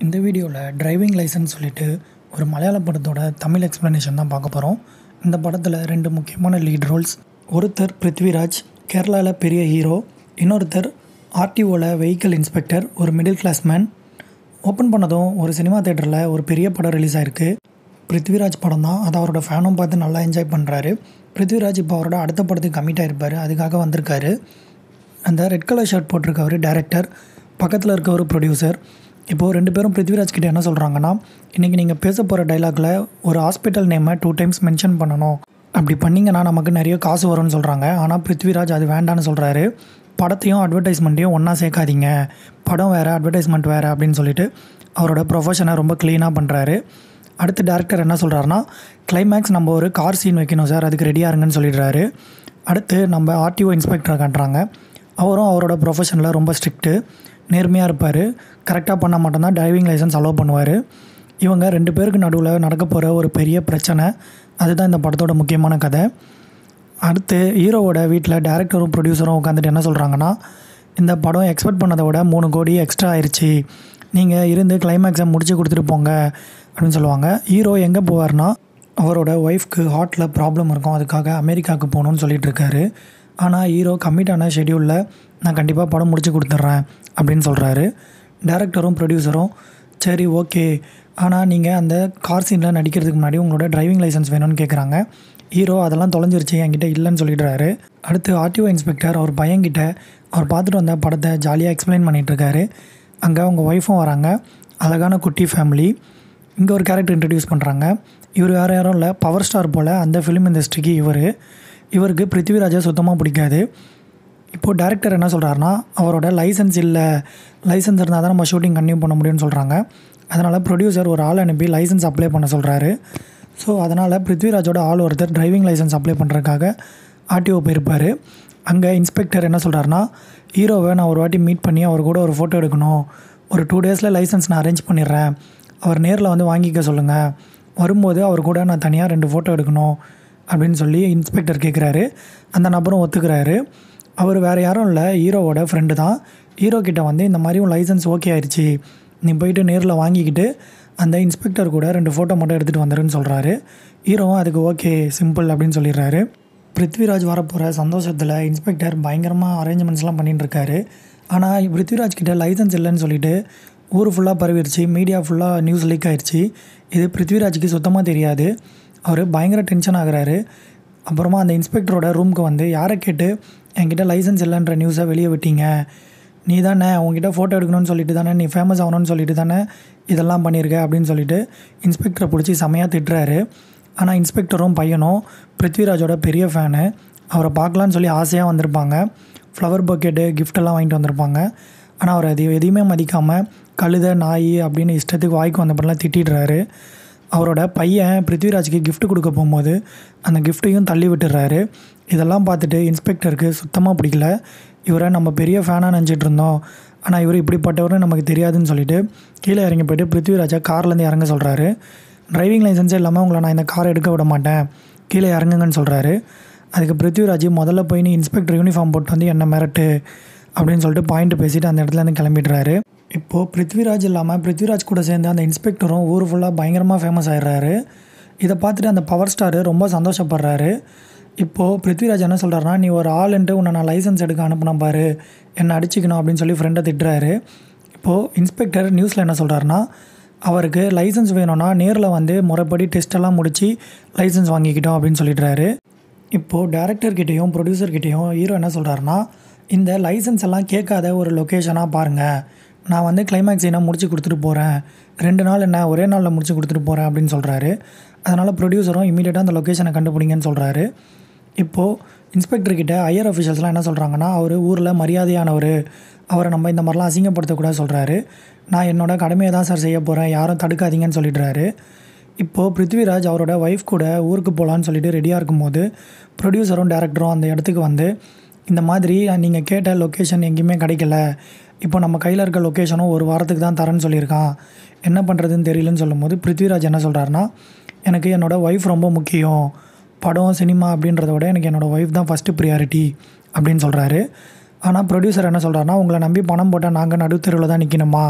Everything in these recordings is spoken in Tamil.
இந்த வீடியோவில் டிரைவிங் லைசன்ஸ் சொல்லிட்டு ஒரு மலையாள படத்தோட தமிழ் எக்ஸ்ப்ளனேஷன் தான் பார்க்க போகிறோம் இந்த படத்தில் ரெண்டு முக்கியமான லீட் ரோல்ஸ் ஒருத்தர் பிருத்விராஜ் கேரளாவில் பெரிய ஹீரோ இன்னொருத்தர் ஆர்டிஓவில் வெஹிக்கிள் இன்ஸ்பெக்டர் ஒரு மிடில் கிளாஸ் மேன் ஓப்பன் பண்ணதும் ஒரு சினிமா தேட்டரில் ஒரு பெரிய படம் ரிலீஸ் ஆயிருக்கு பிருத்விராஜ் படம் தான் அதை அவரோட ஃபேனும் பார்த்து நல்லா என்ஜாய் பண்ணுறாரு பிருத்விராஜ் இப்போ அவரோட அடுத்த படத்துக்கு கமிட் ஆயிருப்பார் அதுக்காக வந்திருக்காரு அந்த ரெட் கலர் ஷர்ட் போட்டிருக்கவர் டேரக்டர் பக்கத்தில் இருக்கவர் ப்ரொடியூசர் இப்போது ரெண்டு பேரும் பிருத்விராஜ் கிட்ட என்ன சொல்கிறாங்கன்னா இன்றைக்கி நீங்கள் பேச போகிற டைலாக்ல ஒரு ஹாஸ்பிட்டல் நேமை டூ டைம்ஸ் மென்ஷன் பண்ணணும் அப்படி பண்ணிங்கன்னா நமக்கு நிறைய காசு வரும்னு சொல்கிறாங்க ஆனால் பிருத்விராஜ் அது வேண்டான்னு சொல்கிறாரு படத்தையும் அட்வர்டைஸ்மெண்ட்டையும் ஒன்றா சேர்க்காதீங்க படம் வேறு அட்வர்டைஸ்மெண்ட் வேறு அப்படின்னு சொல்லிட்டு அவரோட ப்ரொஃபஷனை ரொம்ப க்ளீனாக பண்ணுறாரு அடுத்து டேரக்டர் என்ன சொல்கிறாருன்னா கிளைமேக்ஸ் நம்ம ஒரு கார் சீன் வைக்கணும் சார் அதுக்கு ரெடியாக இருங்கன்னு சொல்லிடுறாரு அடுத்து நம்ம ஆர்டிஓ இன்ஸ்பெக்டரை காட்டுறாங்க அவரும் அவரோட ப்ரொஃபஷனில் ரொம்ப ஸ்ட்ரிக்ட்டு நேர்மையாக இருப்பார் கரெக்டாக பண்ணால் மட்டும்தான் டிரைவிங் லைசன்ஸ் அலோவ் பண்ணுவார் இவங்க ரெண்டு பேருக்கு நடுவில் நடக்க போகிற ஒரு பெரிய பிரச்சனை அதுதான் இந்த படத்தோட முக்கியமான கதை அடுத்து ஹீரோவோட வீட்டில் டேரக்டரும் ப்ரொடியூசரும் உட்காந்துட்டு என்ன சொல்கிறாங்கன்னா இந்த படம் எக்ஸ்பெக்ட் பண்ணதை விட மூணு கோடி எக்ஸ்ட்ரா ஆயிடுச்சு நீங்கள் இருந்து கிளைமேக்ஸை முடிச்சு கொடுத்துட்டு போங்க அப்படின்னு சொல்லுவாங்க ஹீரோ எங்கே போவார்னா அவரோட ஒய்ஃப்க்கு ஹார்ட்டில் ப்ராப்ளம் இருக்கும் அதுக்காக அமெரிக்காவுக்கு போகணுன்னு சொல்லிட்டு இருக்காரு ஆனால் ஹீரோ கம்மிட்டான ஷெடியூலில் நான் கண்டிப்பாக படம் முடிச்சு கொடுத்துட்றேன் அப்படின்னு சொல்கிறாரு டேரக்டரும் ப்ரொடியூசரும் சரி ஓகே ஆனால் நீங்கள் அந்த கார் சீனில் நடிக்கிறதுக்கு முன்னாடி உங்களோட டிரைவிங் லைசன்ஸ் வேணும்னு கேட்குறாங்க ஹீரோ அதெல்லாம் தொலைஞ்சிருச்சு என்கிட்ட இல்லைன்னு சொல்லிடுறாரு அடுத்து ஆர்டிஓ இன்ஸ்பெக்டர் அவர் பையன்கிட்ட அவர் பார்த்துட்டு வந்த படத்தை ஜாலியாக எக்ஸ்பிளைன் பண்ணிகிட்ருக்காரு அங்கே அவங்க ஒய்ஃபும் வராங்க அழகான குட்டி ஃபேமிலி இங்கே ஒரு கேரக்டர் இன்ட்ரடியூஸ் பண்ணுறாங்க இவர் வேறு யாரும் இல்லை பவர் ஸ்டார் போல் அந்த ஃபிலிம் இண்டஸ்ட்ரிக்கு இவர் இவருக்கு பிருத்திவிராஜை சுத்தமாக பிடிக்காது இப்போது டேரக்டர் என்ன சொல்கிறாருன்னா அவரோட லைசன்ஸ் இல்லை லைசன்ஸ் இருந்தால் தான் நம்ம ஷூட்டிங் கன்டினியூ பண்ண முடியும்னு சொல்கிறாங்க அதனால் ப்ரொடியூசர் ஒரு ஆள் அனுப்பி லைசன்ஸ் அப்ளை பண்ண சொல்கிறாரு ஸோ அதனால் பிருத்விராஜோட ஆள் ஒருத்தர் டிரைவிங் லைசன்ஸ் அப்ளை பண்ணுறதுக்காக ஆர்டிஓ போயிருப்பார் அங்கே இன்ஸ்பெக்டர் என்ன சொல்கிறாருன்னா ஹீரோவை நான் ஒரு வாட்டி மீட் பண்ணி அவர் கூட ஒரு ஃபோட்டோ எடுக்கணும் ஒரு டூ டேஸில் லைசன்ஸ் நான் அரேஞ்ச் பண்ணிடுறேன் அவர் நேரில் வந்து வாங்கிக்க சொல்லுங்கள் வரும்போது அவர் கூட நான் தனியாக ரெண்டு ஃபோட்டோ எடுக்கணும் அப்படின்னு சொல்லி இன்ஸ்பெக்டர் கேட்குறாரு அந்த நபரும் ஒத்துக்கிறாரு அவர் வேறு யாரும் இல்லை ஹீரோவோட ஃப்ரெண்டு தான் ஹீரோ கிட்ட வந்து இந்த மாதிரி உன் லைசன்ஸ் ஓகே ஆயிடுச்சு நீ போயிட்டு நேரில் வாங்கிக்கிட்டு அந்த இன்ஸ்பெக்டர் கூட ரெண்டு ஃபோட்டோ மட்டும் எடுத்துகிட்டு வந்துருன்னு சொல்கிறாரு ஹீரோவும் அதுக்கு ஓகே சிம்பிள் அப்படின்னு சொல்லிடுறாரு பிருத்விராஜ் வரப்போகிற சந்தோஷத்தில் இன்ஸ்பெக்டர் பயங்கரமாக அரேஞ்ச்மெண்ட்ஸ்லாம் பண்ணிட்டு இருக்காரு ஆனால் பிருத்விராஜ் கிட்ட லைசன்ஸ் இல்லைன்னு சொல்லிட்டு ஊர் ஃபுல்லாக பரவிடுச்சு மீடியா ஃபுல்லாக நியூஸ் லீக் ஆயிடுச்சு இது பிருத்விராஜுக்கு சுத்தமாக தெரியாது அவர் பயங்கர டென்ஷன் ஆகுறாரு அப்புறமா அந்த இன்ஸ்பெக்டரோட ரூமுக்கு வந்து யாரை கேட்டு என்கிட்ட லைசன்ஸ் இல்லைன்ற நியூஸை வெளியே விட்டீங்க நீ தானே உங்ககிட்ட ஃபோட்டோ எடுக்கணும்னு சொல்லிட்டு தானே நீ ஃபேமஸ் ஆகணும்னு சொல்லிட்டு தானே இதெல்லாம் பண்ணியிருக்க அப்படின்னு சொல்லிட்டு இன்ஸ்பெக்டரை பிடிச்சி செமையாக திட்டுறாரு ஆனால் இன்ஸ்பெக்டரும் பையனும் பிருத்விராஜோட பெரிய ஃபேனு அவரை பார்க்கலான்னு சொல்லி ஆசையாக வந்திருப்பாங்க ஃப்ளவர் பக்கெட்டு கிஃப்டெல்லாம் வாங்கிட்டு வந்திருப்பாங்க ஆனால் அவர் அது எதையுமே மதிக்காமல் கழுத நாய் அப்படின்னு இஷ்டத்துக்கு வாய்க்கு வந்தப்பெல்லாம் திட்டிடுறாரு அவரோட பையன் பிருத்விராஜுக்கு gift கொடுக்க போகும்போது அந்த கிஃப்ட்டையும் தள்ளி விட்டுறாரு இதெல்லாம் பார்த்துட்டு இன்ஸ்பெக்டருக்கு சுத்தமாக பிடிக்கல இவரை நம்ம பெரிய ஃபேனாக நினச்சிட்டு இருந்தோம் ஆனால் இவர் இப்படிப்பட்டவர்னு நமக்கு தெரியாதுன்னு சொல்லிட்டு கீழே இறங்கி போயிட்டு பிருத்விராஜை கார்லேருந்து இறங்க சொல்கிறாரு டிரைவிங் லைசன்ஸே இல்லாமல் உங்களை நான் இந்த கார் எடுக்க விட மாட்டேன் கீழே இறங்குங்கன்னு சொல்கிறாரு அதுக்கு பிருத்விராஜ் முதல்ல போய் நீ இன்ஸ்பெக்டர் யூனிஃபார்ம் போட்டு வந்து என்ன மிரட்டு அப்படின்னு சொல்லிட்டு பாயிண்ட் பேசிட்டு அந்த இடத்துலேருந்து கிளம்பிடுறாரு இப்போது பிருத்விராஜ் இல்லாமல் பிருத்விராஜ் கூட சேர்ந்து அந்த இன்ஸ்பெக்டரும் ஊர் ஃபுல்லாக பயங்கரமாக ஃபேமஸ் ஆயிடுறாரு இதை பார்த்துட்டு அந்த பவர் ஸ்டாரு ரொம்ப சந்தோஷப்படுறாரு இப்போது பிருத்விராஜ் என்ன சொல்கிறாருன்னா நீ ஒரு ஆளுன்ட்டு உன்னை நான் லைசன்ஸ் எடுக்க அனுப்பின பாரு என்னை அடிச்சிக்கணும் அப்படின்னு சொல்லி ஃப்ரெண்டை திட்டுறாரு இப்போது இன்ஸ்பெக்டர் நியூஸில் என்ன சொல்கிறாருன்னா அவருக்கு லைசன்ஸ் வேணும்னா நேரில் வந்து முறைப்படி டெஸ்ட்டெல்லாம் முடித்து லைசன்ஸ் வாங்கிக்கிட்டோம் அப்படின்னு சொல்லிடுறாரு இப்போது டேரக்டர்கிட்டையும் ப்ரொடியூசர்கிட்டையும் ஹீரோ என்ன சொல்கிறாருன்னா இந்த லைசன்ஸ் எல்லாம் கேட்காத ஒரு லொக்கேஷனாக பாருங்கள் நான் வந்து கிளைமேக்ஸ் என்ன முடிச்சு கொடுத்துட்டு போகிறேன் ரெண்டு நாள் என்ன ஒரே நாளில் முடிச்சு கொடுத்துட்டு போகிறேன் அப்படின்னு சொல்கிறாரு அதனால் ப்ரொடியூசரும் இமீடியட்டாக அந்த லொக்கேஷனை கண்டுபிடிங்கன்னு சொல்கிறாரு இப்போது இன்ஸ்பெக்டர்கிட்ட ஹையர் அஃபிஷியல்ஸ்லாம் என்ன சொல்கிறாங்கன்னா அவர் ஊரில் மரியாதையானவர் அவரை நம்ம இந்த மாதிரிலாம் அசிங்கப்படுத்தக்கூடாது சொல்கிறாரு நான் என்னோட கடமையை தான் சார் செய்ய போகிறேன் யாரும் தடுக்காதீங்கன்னு சொல்லிடுறாரு இப்போது பிருத்விராஜ் அவரோட ஒய்ஃப் கூட ஊருக்கு போகலான்னு சொல்லிட்டு ரெடியாக இருக்கும்போது ப்ரொடியூசரும் டேரக்டரும் அந்த இடத்துக்கு வந்து இந்த மாதிரி நீங்கள் கேட்ட லொக்கேஷன் எங்கேயுமே கிடைக்கல இப்போ நம்ம கையில் இருக்க லொக்கேஷனும் ஒரு வாரத்துக்கு தான் தரேன்னு சொல்லியிருக்கான் என்ன பண்ணுறதுன்னு தெரியலன்னு சொல்லும்போது பிருத்விராஜ் என்ன சொல்கிறாருன்னா எனக்கு என்னோடய ஒய்ஃப் ரொம்ப முக்கியம் படம் சினிமா அப்படின்றத விட எனக்கு என்னோடய ஒய்ஃப் தான் ஃபஸ்ட்டு ப்ரியாரிட்டி அப்படின்னு சொல்கிறாரு ஆனால் ப்ரொடியூசர் என்ன சொல்கிறாருன்னா உங்களை நம்பி பணம் போட்டால் நாங்கள் நடுத்தெருவில் தான் நிற்கணுமா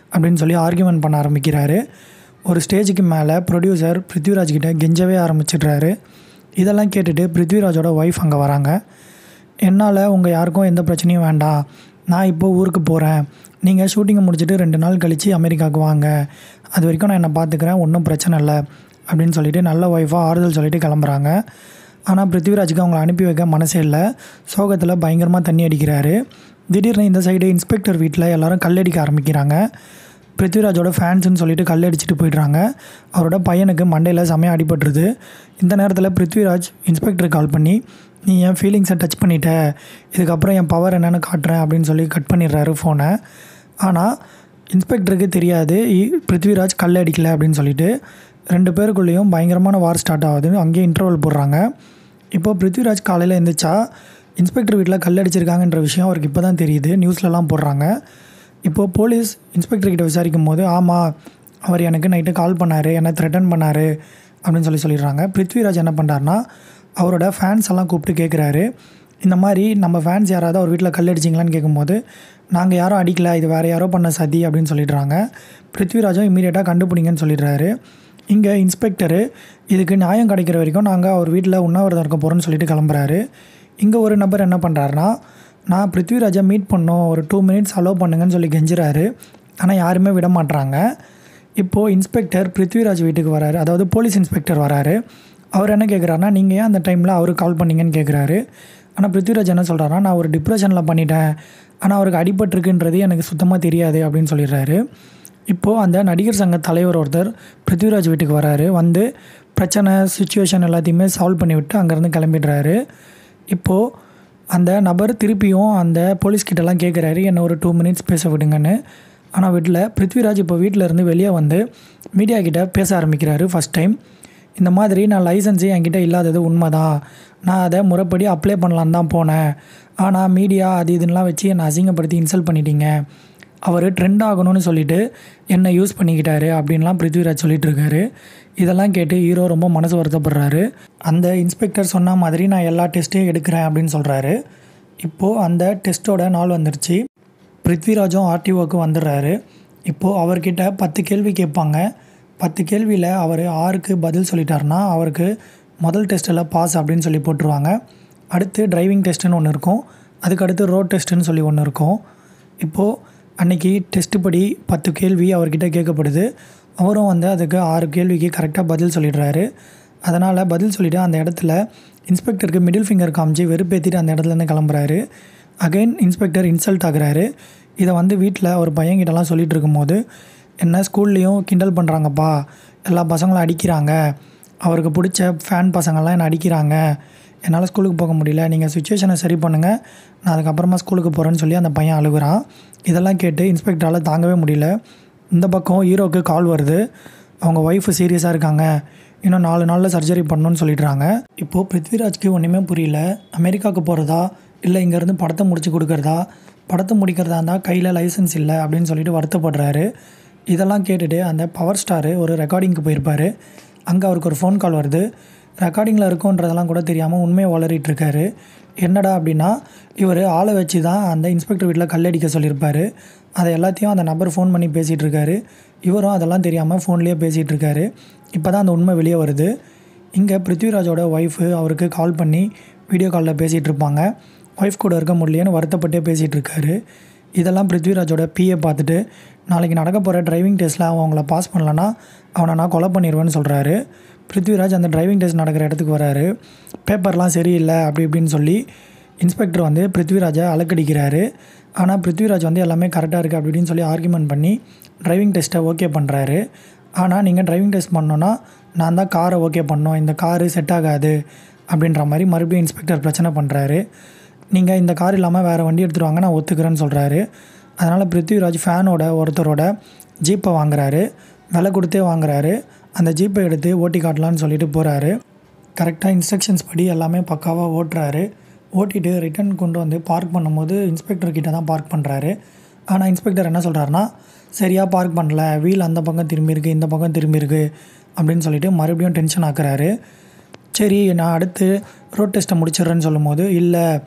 அப்படின்னு சொல்லி ஆர்கியூமெண்ட் பண்ண ஆரம்பிக்கிறாரு ஒரு ஸ்டேஜுக்கு மேலே ப்ரொடியூசர் பிருத்விராஜ் கிட்ட கெஞ்சவே ஆரம்பிச்சிடுறாரு இதெல்லாம் கேட்டுட்டு பிருத்விராஜோட ஒய்ஃப் அங்கே வராங்க என்னால் உங்கள் யாருக்கும் எந்த பிரச்சனையும் வேண்டாம் நான் இப்போ ஊருக்கு போகிறேன் நீங்கள் ஷூட்டிங்கை முடிச்சுட்டு ரெண்டு நாள் கழித்து அமெரிக்காவுக்கு வாங்க அது வரைக்கும் நான் என்னை பார்த்துக்கிறேன் ஒன்றும் பிரச்சனை இல்லை அப்படின்னு சொல்லிட்டு நல்ல ஒய்ஃபாக ஆறுதல் சொல்லிட்டு கிளம்புறாங்க ஆனால் பிருத்விராஜுக்கு அவங்கள அனுப்பி வைக்க மனசே இல்லை சோகத்தில் பயங்கரமாக தண்ணி அடிக்கிறாரு திடீர்னு இந்த சைடு இன்ஸ்பெக்டர் வீட்டில் எல்லாரும் கல்லடிக்க ஆரம்பிக்கிறாங்க பிருத்விராஜோட ஃபேன்ஸ்னு சொல்லிட்டு கல்லடிச்சிட்டு போயிடுறாங்க அவரோட பையனுக்கு மண்டையில் செமையாக அடிபட்டுருது இந்த நேரத்தில் பிருத்விராஜ் இன்ஸ்பெக்டருக்கு கால் பண்ணி நீ என் ஃபீலிங்ஸை டச் பண்ணிட்ட இதுக்கப்புறம் என் பவர் என்னென்னு காட்டுறேன் அப்படின்னு சொல்லி கட் பண்ணிடுறாரு ஃபோனை ஆனால் இன்ஸ்பெக்டருக்கு தெரியாது இ- பிருத்விராஜ் கல் அடிக்கல அப்படின்னு சொல்லிட்டு ரெண்டு பேருக்குள்ளேயும் பயங்கரமான வார் ஸ்டார்ட் ஆகுது அங்கேயே இன்டர்வல் போடுறாங்க இப்போ பிருத்விராஜ் காலையில் எழுந்திரிச்சா இன்ஸ்பெக்டர் வீட்டில் கல் அடிச்சிருக்காங்கன்ற விஷயம் அவருக்கு இப்போ தான் தெரியுது நியூஸ்லலாம் போடுறாங்க இப்போது போலீஸ் இன்ஸ்பெக்டர் கிட்ட விசாரிக்கும் போது ஆமாம் அவர் எனக்கு நைட்டு கால் பண்ணார் என்னை த்ரெட்டன் பண்ணார் அப்படின்னு சொல்லி சொல்லிடுறாங்க பிருத்விராஜ் என்ன பண்ணுறாருனா அவரோட ஃபேன்ஸ் எல்லாம் கூப்பிட்டு கேட்குறாரு இந்த மாதிரி நம்ம ஃபேன்ஸ் யாராவது அவர் வீட்டில் கல் அடிச்சிங்களான்னு கேட்கும்போது நாங்கள் யாரும் அடிக்கல இது வேறு யாரோ பண்ண சதி அப்படின்னு சொல்லிடுறாங்க பிருத்விராஜும் இமீடியட்டாக கண்டுபிடிங்கன்னு சொல்லிடுறாரு இங்கே இன்ஸ்பெக்டரு இதுக்கு நியாயம் கிடைக்கிற வரைக்கும் நாங்கள் அவர் வீட்டில் உண்ணாவிரதம் இருக்க போகிறோன்னு சொல்லிட்டு கிளம்புறாரு இங்கே ஒரு நபர் என்ன பண்ணுறாருனா நான் பிருத்விராஜை மீட் பண்ணோம் ஒரு டூ மினிட்ஸ் அலோவ் பண்ணுங்கன்னு சொல்லி கெஞ்சுறாரு ஆனால் யாருமே விட மாட்றாங்க இப்போது இன்ஸ்பெக்டர் பிருத்விராஜ் வீட்டுக்கு வராரு அதாவது போலீஸ் இன்ஸ்பெக்டர் வராரு அவர் என்ன கேட்குறாருனா நீங்கள் ஏன் அந்த டைமில் அவருக்கு கால் பண்ணீங்கன்னு கேட்குறாரு ஆனால் பிருத்விராஜ் என்ன சொல்கிறாருனா நான் ஒரு டிப்ரெஷனில் பண்ணிட்டேன் ஆனால் அவருக்கு அடிபட்டிருக்குன்றது எனக்கு சுத்தமாக தெரியாது அப்படின்னு சொல்லிடுறாரு இப்போது அந்த நடிகர் சங்க தலைவர் ஒருத்தர் பிருத்விராஜ் வீட்டுக்கு வராரு வந்து பிரச்சனை சுச்சுவேஷன் எல்லாத்தையுமே சால்வ் பண்ணிவிட்டு அங்கேருந்து கிளம்பிடுறாரு இப்போது அந்த நபர் திருப்பியும் அந்த போலீஸ்கிட்டலாம் கேட்குறாரு என்ன ஒரு டூ மினிட்ஸ் பேச விடுங்கன்னு ஆனால் வீட்டில் பிருத்விராஜ் இப்போ வீட்டில் இருந்து வெளியே வந்து மீடியா கிட்ட பேச ஆரம்பிக்கிறாரு ஃபஸ்ட் டைம் இந்த மாதிரி நான் லைசன்ஸே என்கிட்ட இல்லாதது உண்மைதான் நான் அதை முறைப்படி அப்ளை பண்ணலான்னு தான் போனேன் ஆனால் மீடியா அது இதுன்னெலாம் வச்சு என்னை அசிங்கப்படுத்தி இன்சல்ட் பண்ணிட்டீங்க அவர் ட்ரெண்ட் ஆகணும்னு சொல்லிட்டு என்னை யூஸ் பண்ணிக்கிட்டாரு அப்படின்லாம் பிருத்விராஜ் சொல்லிட்டு இருக்காரு இதெல்லாம் கேட்டு ஹீரோ ரொம்ப மனசு வருத்தப்படுறாரு அந்த இன்ஸ்பெக்டர் சொன்ன மாதிரி நான் எல்லா டெஸ்ட்டையும் எடுக்கிறேன் அப்படின்னு சொல்கிறாரு இப்போது அந்த டெஸ்ட்டோட நாள் வந்துருச்சு பிருத்விராஜும் ஆர்டிஓக்கு வந்துடுறாரு இப்போது அவர்கிட்ட பத்து கேள்வி கேட்பாங்க பத்து கேள்வியில் அவர் ஆறுக்கு பதில் சொல்லிட்டாருன்னா அவருக்கு முதல் டெஸ்ட்டில் பாஸ் அப்படின்னு சொல்லி போட்டுருவாங்க அடுத்து டிரைவிங் டெஸ்ட்டுன்னு ஒன்று இருக்கும் அதுக்கு அடுத்து ரோட் டெஸ்ட்டுன்னு சொல்லி ஒன்று இருக்கும் இப்போது அன்னைக்கு டெஸ்ட்டு படி பத்து கேள்வி அவர்கிட்ட கேட்கப்படுது அவரும் வந்து அதுக்கு ஆறு கேள்விக்கு கரெக்டாக பதில் சொல்லிடுறாரு அதனால் பதில் சொல்லிவிட்டு அந்த இடத்துல இன்ஸ்பெக்டருக்கு மிடில் ஃபிங்கர் காமிச்சு வெறுப்பேற்றிட்டு அந்த இடத்துலேருந்து கிளம்புறாரு அகைன் இன்ஸ்பெக்டர் இன்சல்ட் ஆகுறாரு இதை வந்து வீட்டில் ஒரு பையன்கிட்டலாம் சொல்லிட்டு இருக்கும்போது என்ன ஸ்கூல்லேயும் கிண்டல் பண்ணுறாங்கப்பா எல்லா பசங்களும் அடிக்கிறாங்க அவருக்கு பிடிச்ச ஃபேன் பசங்கள்லாம் என்னை அடிக்கிறாங்க என்னால் ஸ்கூலுக்கு போக முடியல நீங்கள் சுச்சுவேஷனை சரி பண்ணுங்கள் நான் அதுக்கப்புறமா ஸ்கூலுக்கு போகிறேன்னு சொல்லி அந்த பையன் அழுகுறான் இதெல்லாம் கேட்டு இன்ஸ்பெக்டரால் தாங்கவே முடியல இந்த பக்கம் ஹீரோக்கு கால் வருது அவங்க ஒய்ஃபு சீரியஸாக இருக்காங்க இன்னும் நாலு நாளில் சர்ஜரி பண்ணணும்னு சொல்லிடுறாங்க இப்போது பிருத்விராஜ்க்கு ஒன்றுமே புரியல அமெரிக்காவுக்கு போகிறதா இல்லை இங்கேருந்து படத்தை முடிச்சு கொடுக்குறதா படத்தை முடிக்கிறதா இருந்தால் கையில் லைசன்ஸ் இல்லை அப்படின்னு சொல்லிட்டு வருத்தப்படுறாரு இதெல்லாம் கேட்டுட்டு அந்த பவர் ஸ்டாரு ஒரு ரெக்கார்டிங்க்கு போயிருப்பார் அங்கே அவருக்கு ஒரு ஃபோன் கால் வருது ரெக்கார்டிங்கில் இருக்கோன்றதெல்லாம் கூட தெரியாமல் உண்மையை வளரிட்டு இருக்காரு என்னடா அப்படின்னா இவர் ஆளை வச்சு தான் அந்த இன்ஸ்பெக்டர் வீட்டில் கல்லடிக்க சொல்லியிருப்பாரு அதை எல்லாத்தையும் அந்த நபர் ஃபோன் பண்ணி பேசிகிட்டு இருக்காரு இவரும் அதெல்லாம் தெரியாமல் ஃபோன்லேயே பேசிகிட்டு இருக்காரு இப்போ தான் அந்த உண்மை வெளியே வருது இங்கே பிருத்விராஜோட ஒய்ஃபு அவருக்கு கால் பண்ணி வீடியோ காலில் பேசிகிட்டு இருப்பாங்க ஒய்ஃப் கூட இருக்க முடியலையேன்னு வருத்தப்பட்டே பேசிகிட்டு இருக்காரு இதெல்லாம் பிருத்விராஜோட பிஏ பார்த்துட்டு நாளைக்கு நடக்க போகிற டிரைவிங் டெஸ்ட்டில் அவன் அவங்கள பாஸ் பண்ணலன்னா அவனை நான் கொலை பண்ணிடுவேன்னு சொல்கிறாரு பிருத்விராஜ் அந்த டிரைவிங் டெஸ்ட் நடக்கிற இடத்துக்கு வராரு பேப்பர்லாம் சரியில்லை அப்படி இப்படின்னு சொல்லி இன்ஸ்பெக்டர் வந்து பிருத்விராஜை அலக்கடிக்கிறாரு ஆனால் பிருத்விராஜ் வந்து எல்லாமே கரெக்டாக இருக்குது அப்படி இப்படின்னு சொல்லி ஆர்கியூமெண்ட் பண்ணி டிரைவிங் டெஸ்ட்டை ஓகே பண்ணுறாரு ஆனால் நீங்கள் டிரைவிங் டெஸ்ட் பண்ணோன்னா நான் தான் காரை ஓகே பண்ணோம் இந்த காரு செட் ஆகாது அப்படின்ற மாதிரி மறுபடியும் இன்ஸ்பெக்டர் பிரச்சனை பண்ணுறாரு நீங்கள் இந்த கார் இல்லாமல் வேறு வண்டி எடுத்துகிட்டு வாங்க நான் ஒத்துக்கிறேன்னு சொல்கிறாரு அதனால் பிருத்விராஜ் ஃபேனோட ஒருத்தரோட ஜீப்பை வாங்குறாரு விலை கொடுத்தே வாங்குறாரு அந்த ஜீப்பை எடுத்து ஓட்டி காட்டலான்னு சொல்லிட்டு போகிறாரு கரெக்டாக இன்ஸ்ட்ரக்ஷன்ஸ் படி எல்லாமே பக்காவாக ஓட்டுறாரு ஓட்டிட்டு ரிட்டர்ன் கொண்டு வந்து பார்க் பண்ணும்போது இன்ஸ்பெக்டர் கிட்ட தான் பார்க் பண்ணுறாரு ஆனால் இன்ஸ்பெக்டர் என்ன சொல்கிறாருன்னா சரியாக பார்க் பண்ணல வீல் அந்த பக்கம் திரும்பி இருக்கு இந்த பக்கம் திரும்பி இருக்கு அப்படின்னு சொல்லிட்டு மறுபடியும் டென்ஷன் ஆக்குறாரு சரி நான் அடுத்து ரோட் டெஸ்ட்டை முடிச்சிடுறேன்னு சொல்லும்போது இல்லை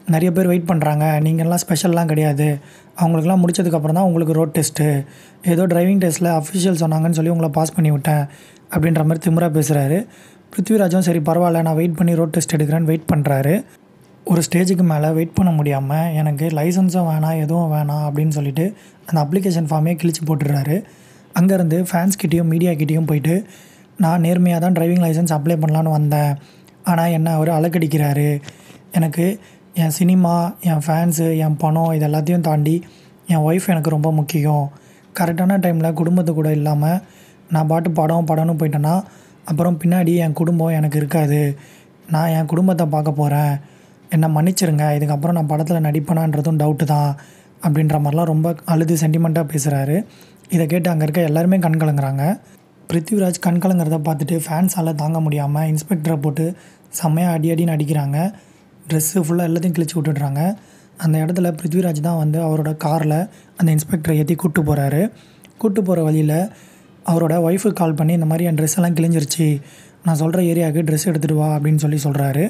நிறைய பேர் வெயிட் பண்ணுறாங்க நீங்கள்லாம் ஸ்பெஷல்லாம் கிடையாது அவங்களுக்குலாம் முடிச்சதுக்கப்புறம் தான் உங்களுக்கு ரோட் டெஸ்ட்டு ஏதோ டிரைவிங் டெஸ்ட்டில் அஃபிஷியல் சொன்னாங்கன்னு சொல்லி உங்களை பாஸ் பண்ணி விட்டேன் அப்படின்ற மாதிரி திமிரா பேசுகிறாரு பிருத்விராஜும் சரி பரவாயில்ல நான் வெயிட் பண்ணி ரோட் டெஸ்ட் எடுக்கிறேன்னு வெயிட் பண்ணுறாரு ஒரு ஸ்டேஜுக்கு மேலே வெயிட் பண்ண முடியாமல் எனக்கு லைசன்ஸும் வேணாம் எதுவும் வேணாம் அப்படின்னு சொல்லிட்டு அந்த அப்ளிகேஷன் ஃபார்மே கிழிச்சு போட்டுடுறாரு அங்கேருந்து ஃபேன்ஸ்கிட்டேயும் மீடியாக்கிட்டேயும் போயிட்டு நான் நேர்மையாக தான் டிரைவிங் லைசன்ஸ் அப்ளை பண்ணலான்னு வந்தேன் ஆனால் என்ன அவர் அலக்கடிக்கிறாரு எனக்கு என் சினிமா என் ஃபேன்ஸு என் பணம் இது எல்லாத்தையும் தாண்டி என் ஒய்ஃப் எனக்கு ரொம்ப முக்கியம் கரெக்டான டைமில் குடும்பத்து கூட இல்லாமல் நான் பாட்டு படம் படம்னு போயிட்டேன்னா அப்புறம் பின்னாடி என் குடும்பம் எனக்கு இருக்காது நான் என் குடும்பத்தை பார்க்க போகிறேன் என்னை மன்னிச்சிருங்க இதுக்கப்புறம் நான் படத்தில் நடிப்பேனான்றதும் டவுட்டு தான் அப்படின்ற மாதிரிலாம் ரொம்ப அழுது சென்டிமெண்ட்டாக பேசுகிறாரு இதை கேட்டு அங்கே இருக்க எல்லாருமே கண் கலங்குறாங்க பிருத்திவிராஜ் கண் கலங்குறத பார்த்துட்டு ஃபேன்ஸால் தாங்க முடியாமல் இன்ஸ்பெக்டரை போட்டு செம்மையாக அடி அடின்னு அடிக்கிறாங்க ட்ரெஸ்ஸு ஃபுல்லாக எல்லாத்தையும் கிழிச்சு விட்டுடுறாங்க அந்த இடத்துல பிருத்விராஜ் தான் வந்து அவரோட காரில் அந்த இன்ஸ்பெக்டரை ஏற்றி கூப்பிட்டு போகிறாரு கூப்பிட்டு போகிற வழியில் அவரோட ஒய்ஃபுக்கு கால் பண்ணி இந்த மாதிரி என் ட்ரெஸ் எல்லாம் கிழிஞ்சிருச்சு நான் சொல்கிற ஏரியாவுக்கு ட்ரெஸ் எடுத்துகிட்டு வா அப்படின்னு சொல்லி சொல்கிறாரு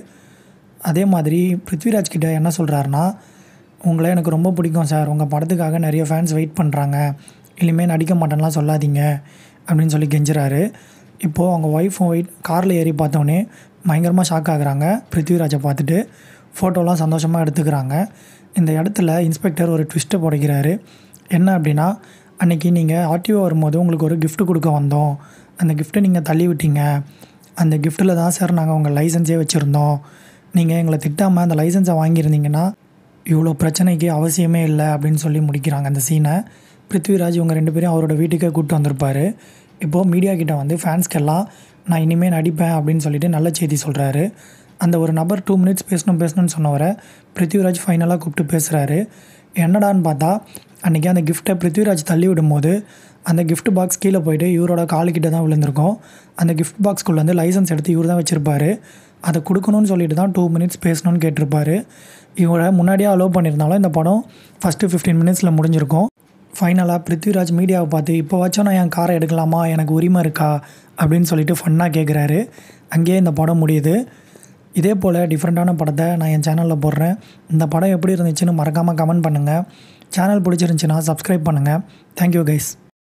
அதே மாதிரி பிருத்விராஜ் கிட்ட என்ன சொல்கிறாருன்னா உங்களை எனக்கு ரொம்ப பிடிக்கும் சார் உங்கள் படத்துக்காக நிறைய ஃபேன்ஸ் வெயிட் பண்ணுறாங்க இனிமேல் நடிக்க மாட்டேன்லாம் சொல்லாதீங்க அப்படின்னு சொல்லி கெஞ்சுறாரு இப்போது அவங்க ஒய்ஃபும் வெயிட் காரில் ஏறி பார்த்தோன்னே பயங்கரமாக ஷாக் ஆகுறாங்க பிருத்விராஜை பார்த்துட்டு ஃபோட்டோலாம் சந்தோஷமாக எடுத்துக்கிறாங்க இந்த இடத்துல இன்ஸ்பெக்டர் ஒரு ட்விஸ்ட்டை புடைக்கிறாரு என்ன அப்படின்னா அன்றைக்கி நீங்கள் ஆர்டிஓ வரும்போது உங்களுக்கு ஒரு gift கொடுக்க வந்தோம் அந்த கிஃப்ட்டை நீங்கள் தள்ளி விட்டீங்க அந்த கிஃப்ட்டில் தான் சார் நாங்கள் உங்கள் லைசன்ஸே வச்சுருந்தோம் நீங்கள் எங்களை திட்டாமல் அந்த லைசன்ஸை வாங்கியிருந்தீங்கன்னா இவ்வளோ பிரச்சனைக்கு அவசியமே இல்லை அப்படின்னு சொல்லி முடிக்கிறாங்க அந்த சீனை பிருத்விராஜ் இவங்க ரெண்டு பேரும் அவரோட வீட்டுக்கே கூப்பிட்டு வந்திருப்பாரு இப்போது மீடியா கிட்ட வந்து ஃபேன்ஸ்க்கெல்லாம் நான் இனிமேல் நடிப்பேன் அப்படின்னு சொல்லிட்டு நல்ல செய்தி சொல்கிறாரு அந்த ஒரு நபர் டூ மினிட்ஸ் பேசணும் பேசணும்னு சொன்னவரை பிருத்விராஜ் ஃபைனலாக கூப்பிட்டு பேசுகிறாரு என்னடான்னு பார்த்தா அன்றைக்கி அந்த கிஃப்ட்டை பிருத்விராஜ் தள்ளி விடும்போது அந்த gift பாக்ஸ் கீழே போயிட்டு இவரோட காலுக்கிட்ட தான் விழுந்திருக்கும் அந்த gift பாக்ஸ்குள்ளே வந்து லைசன்ஸ் எடுத்து இவர் தான் வச்சுருப்பாரு அதை கொடுக்கணும்னு சொல்லிட்டு தான் டூ மினிட்ஸ் பேசணும்னு கேட்டிருப்பாரு இவரை முன்னாடியே அலோவ் பண்ணியிருந்தாலும் இந்த படம் ஃபஸ்ட்டு ஃபிஃப்டீன் மினிட்ஸில் முடிஞ்சிருக்கும் ஃபைனலாக பிருத்விராஜ் மீடியாவை பார்த்து இப்போ வச்சும் நான் என் காரை எடுக்கலாமா எனக்கு உரிமை இருக்கா அப்படின்னு சொல்லிட்டு ஃபன்னாக கேட்குறாரு அங்கேயே இந்த படம் முடியுது இதே போல் டிஃப்ரெண்ட்டான படத்தை நான் என் சேனலில் போடுறேன் இந்த படம் எப்படி இருந்துச்சுன்னு மறக்காமல் கமெண்ட் பண்ணுங்கள் சேனல் பிடிச்சிருந்துச்சின்னா சப்ஸ்கிரைப் பண்ணுங்கள் தேங்க்யூ கைஸ்